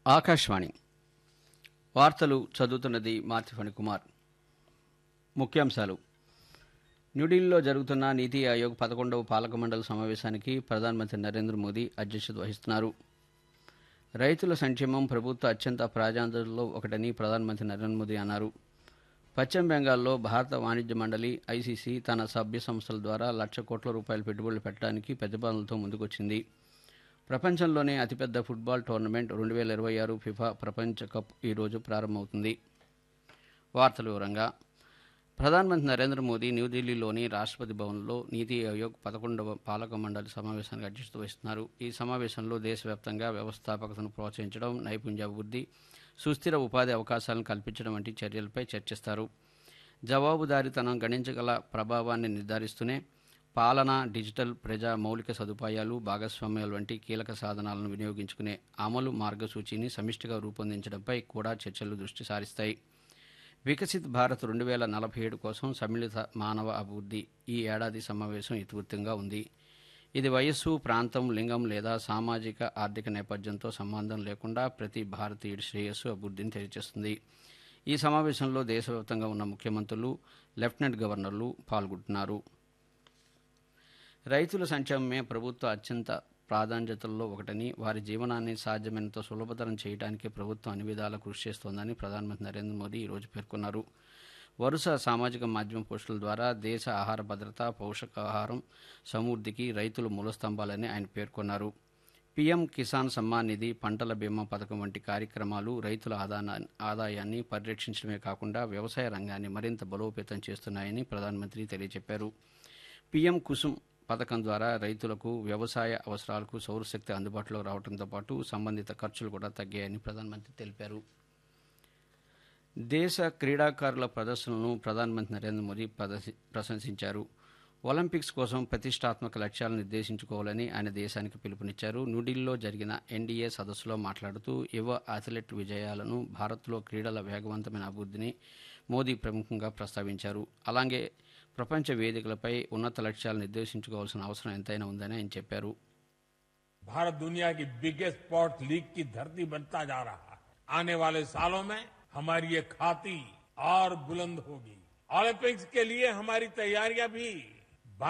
ఆకాశవాణి వార్తలు చదువుతున్నది మార్తిఫణి కుమార్ ముఖ్యాంశాలు న్యూఢిల్లీలో జరుగుతున్న నీతి ఆయోగ్ పదకొండవ పాలక మండలి సమావేశానికి ప్రధానమంత్రి నరేంద్ర మోదీ అధ్యక్షత వహిస్తున్నారు రైతుల సంక్షేమం ప్రభుత్వ అత్యంత ప్రాధాన్యతల్లో ఒకటని ప్రధానమంత్రి నరేంద్ర మోదీ అన్నారు పశ్చిమ బెంగాల్లో భారత వాణిజ్య మండలి ఐసీసీ తన సభ్య సంస్థల ద్వారా లక్ష కోట్ల రూపాయల పెట్టుబడులు పెట్టడానికి ప్రతిపాదనలతో ముందుకొచ్చింది ప్రపంచంలోనే అతిపెద్ద ఫుట్బాల్ టోర్నమెంట్ రెండు వేల ఇరవై ఆరు ఫిఫా ప్రపంచ కప్ ఈరోజు ప్రారంభమవుతుంది వార్తల వివరంగా ప్రధానమంత్రి నరేంద్ర మోదీ న్యూఢిల్లీలోని రాష్ట్రపతి భవన్లో నీతి ఆయోగ్ పదకొండవ పాలక మండలి సమావేశానికి అధ్యక్షత వహిస్తున్నారు ఈ సమావేశంలో దేశవ్యాప్తంగా వ్యవస్థాపకతను ప్రోత్సహించడం నైపుణ్యాభివృద్ధి సుస్థిర ఉపాధి అవకాశాలను కల్పించడం వంటి చర్యలపై చర్చిస్తారు జవాబుదారీతనం గణించగల ప్రభావాన్ని నిర్ధారిస్తూనే పాలన డిజిటల్ ప్రజా మౌలిక సదుపాయాలు భాగస్వామ్యాలు వంటి కీలక సాధనాలను వినియోగించుకునే అమలు మార్గసూచిని సమిష్టిగా రూపొందించడంపై కూడా చర్చలు దృష్టి సారిస్తాయి వికసిత్ భారత్ రెండు వేల నలభై ఏడు కోసం సమ్మిళిత మానవ అభివృద్ధి ఈ ఏడాది సమావేశం ఇతివృత్తంగా ఉంది ఇది వయస్సు ప్రాంతం లింగం లేదా సామాజిక ఆర్థిక నేపథ్యంతో సంబంధం లేకుండా ప్రతి భారతీయుడి శ్రేయస్సు అభివృద్ధిని తెలియజేస్తుంది ఈ సమావేశంలో దేశవ్యాప్తంగా ఉన్న ముఖ్యమంత్రులు లెఫ్టినెంట్ గవర్నర్లు పాల్గొంటున్నారు రైతుల సంక్షేమమే ప్రభుత్వ అత్యంత ప్రాధాన్యతల్లో ఒకటని వారి జీవనాన్ని సాధ్యమైనంత సులభతరం చేయడానికి ప్రభుత్వం అన్ని విధాలా కృషి చేస్తోందని ప్రధానమంత్రి నరేంద్ర మోదీ ఈరోజు పేర్కొన్నారు వరుస సామాజిక మాధ్యమ పోస్టుల ద్వారా దేశ ఆహార భద్రత పౌషకాహారం సమృద్ధికి రైతులు మూలస్తంభాలని ఆయన పేర్కొన్నారు పీఎం కిసాన్ సమ్మాన్ నిధి పంటల బీమా పథకం వంటి కార్యక్రమాలు రైతుల ఆదానా ఆదాయాన్ని పరిరక్షించడమే కాకుండా వ్యవసాయ రంగాన్ని మరింత బలోపేతం చేస్తున్నాయని ప్రధానమంత్రి తెలియజెప్పారు పీఎం కుసుమ్ పథకం ద్వారా రైతులకు వ్యవసాయ అవసరాలకు సౌరశక్తి అందుబాటులో రావడంతో పాటు సంబంధిత ఖర్చులు కూడా తగ్గాయని ప్రధానమంత్రి తెలిపారు దేశ క్రీడాకారుల ప్రదర్శనలను ప్రధానమంత్రి నరేంద్ర మోదీ ప్రదర్శి ప్రశంసించారు ఒలింపిక్స్ కోసం ప్రతిష్టాత్మక లక్ష్యాలను నిర్దేశించుకోవాలని ఆయన దేశానికి పిలుపునిచ్చారు న్యూఢిల్లీలో జరిగిన ఎన్డీఏ సదస్సులో మాట్లాడుతూ యువ అథ్లెట్ విజయాలను భారత్లో క్రీడల వేగవంతమైన అభివృద్ధిని మోదీ ప్రముఖంగా ప్రస్తావించారు అలాగే ప్రపంచ వేదికలపై ఉన్నత లక్ష్యాలు నిర్దేశించుకోవాల్సిన అవసరం ఎంతైనా ఉందని ఆయన చెప్పారు भारत दुनिया की बिगेस्ट स्पोर्ट्स लीग की धरती बनता जा रहा है आने वाले सालों में हमारी ये खाती और बुलंद होगी ओलंपिक्स के लिए हमारी तैयारियां भी